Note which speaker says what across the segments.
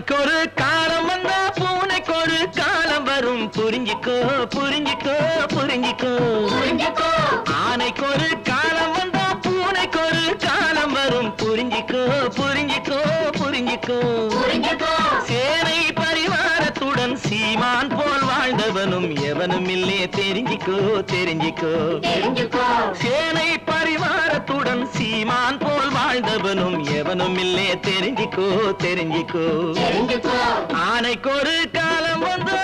Speaker 1: ஆனைக்கு ஒரு காலம் வந்தா பூனைக்கு ஒரு காலம் வரும் புரிஞ்சுக்கோ புரிஞ்சுக்கோ புரிஞ்சுக்கோ
Speaker 2: புரிஞ்சுக்கோ
Speaker 1: ஆனைக்கு ஒரு காலம் வந்தா பூனைக்கு ஒரு காலம் வரும் புரிஞ்சுக்கோ புரிஞ்சுக்கோ புரிஞ்சுக்கோ
Speaker 2: புரிஞ்சுக்கோ
Speaker 1: சேனை பரிவாரத்துடன் சீமான் போல் வாழ்ந்தவனும் எவனும் இல்லே தெரிஞ்சுக்கோ தெரிஞ்சுக்கோ
Speaker 2: தெரிஞ்சுக்கோ
Speaker 1: சேனை பரிவாரத்துடன் சீமான் போல் வாழ்ந்தவனும் எவனும் இல்லே தெரிஞ்சுக்கோ தெரிஞ்சுக்கோ
Speaker 2: தெரிஞ்சுக்கோ
Speaker 1: ஆனைக்கு ஒரு காலம் வந்து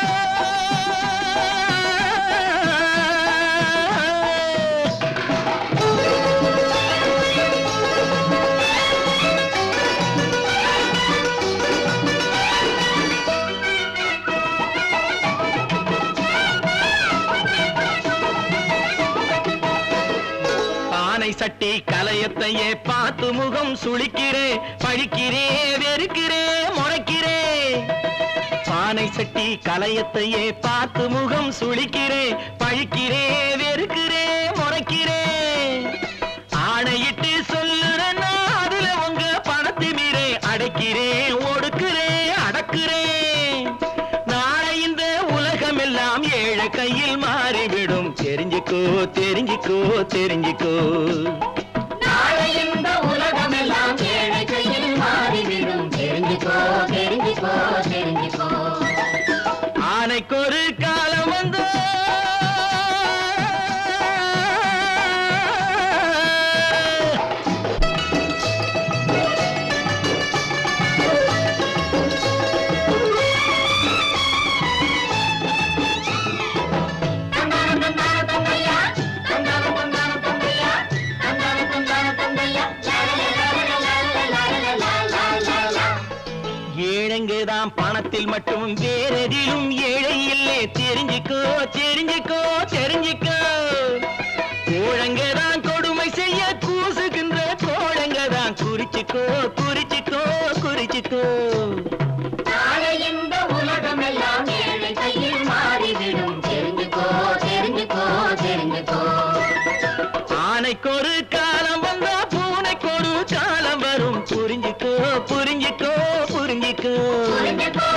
Speaker 1: பானை சட்டி கலையத்தையே பார்த்து முகம் சுளிக்கிறே பழிக்கிறே வெறுக்கிறே முறைக்கிறே பானை சட்டி கலையத்தையே பார்த்து முகம் சுளிக்கிறே பழிக்கிறே வெறுக்கிறே முறைக்கிறே ஆணையிட்டு சொல்லுறேன்னா அதுல உங்க பணத்து மீறே அடைக்கிறேன் ஒடுக்கிறேன் அடக்குறேன் நாளை இந்த உலகம் எல்லாம் ஏழை கையில் மாறிவிடும் தெரிஞ்சுக்கோ தெரிஞ்சுக்கோ தெரிஞ்சுக்கோ
Speaker 2: நாளை இந்த உலகமெல்லாம் ஏழை கையில் மாறிவிடும் தெரிஞ்சுக்கோ தெரிஞ்சுக்கோ தெரிஞ்சுக்கோ
Speaker 1: ஆனைக்கு ஒரு காலம் வந்து
Speaker 2: தந்தான தந்தான தந்தையா தந்தான தந்தான தந்தையா தந்தான தந்தான தந்தையா லா
Speaker 1: ஏழைங்கதான் பணத்தில் மட்டும் வேறெதிலும் ஏழை இல்லை தெரிஞ்சுக்கோ தெரிஞ்சுக்கோ தெரிஞ்சுக்கோ கோழங்கதான் கொடுமை செய்ய கூசுகின்ற கோழங்கதான் குறிச்சுக்கோ குறிச்சுக்கோ குறிச்சுக்கோ
Speaker 2: நாளை இந்த உலகமெல்லாம் ஏழை கையில் மாறிவிடும் தெரிஞ்சுக்கோ தெரிஞ்சுக்கோ தெரிஞ்சுக்கோ
Speaker 1: ஆனைக்கு ஒரு காலம் வந்தா பூனைக்கு ஒரு காலம் வரும் புரிஞ்சுக்கோ புரிஞ்சுக்கோ புரிஞ்சுக்கோ
Speaker 2: புரிஞ்சுக்கோ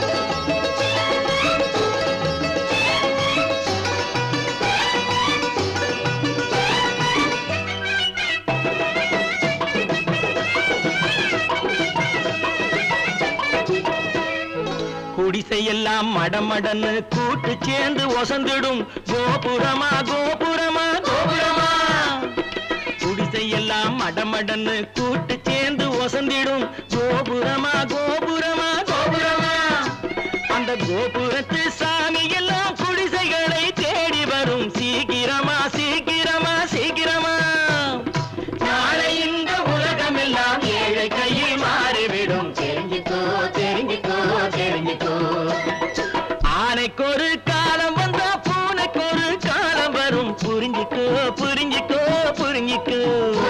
Speaker 1: குடிசையெல்லாம் மடமடன்னு கூட்டு சேர்ந்து ஒசந்திடும் கோபுரமா கோபுரமா கோபுரமா குடிசையெல்லாம் மடமடன்னு கூட்டு சேர்ந்து ஒசந்திடும் கோபுரமா கோபுரமா கோபுரமா அந்த கோபுரத்து சாமி எல்லாம் குடிசைகளை தேடி வரும் சீக்கிரமா சீக்கிரமா சீக்கிரமா நாளை இந்த உலகமெல்லாம் ஏழை கையில் மாறிவிடும்
Speaker 2: தெரிஞ்சுக்கோ தெரிஞ்சுக்கோ தெரிஞ்சுக்கோ
Speaker 1: ஆனைக்கு ஒரு காலம் வந்தா பூனைக்கு ஒரு காலம் வரும் புரிஞ்சுக்கோ புரிஞ்சுக்கோ புரிஞ்சுக்கோ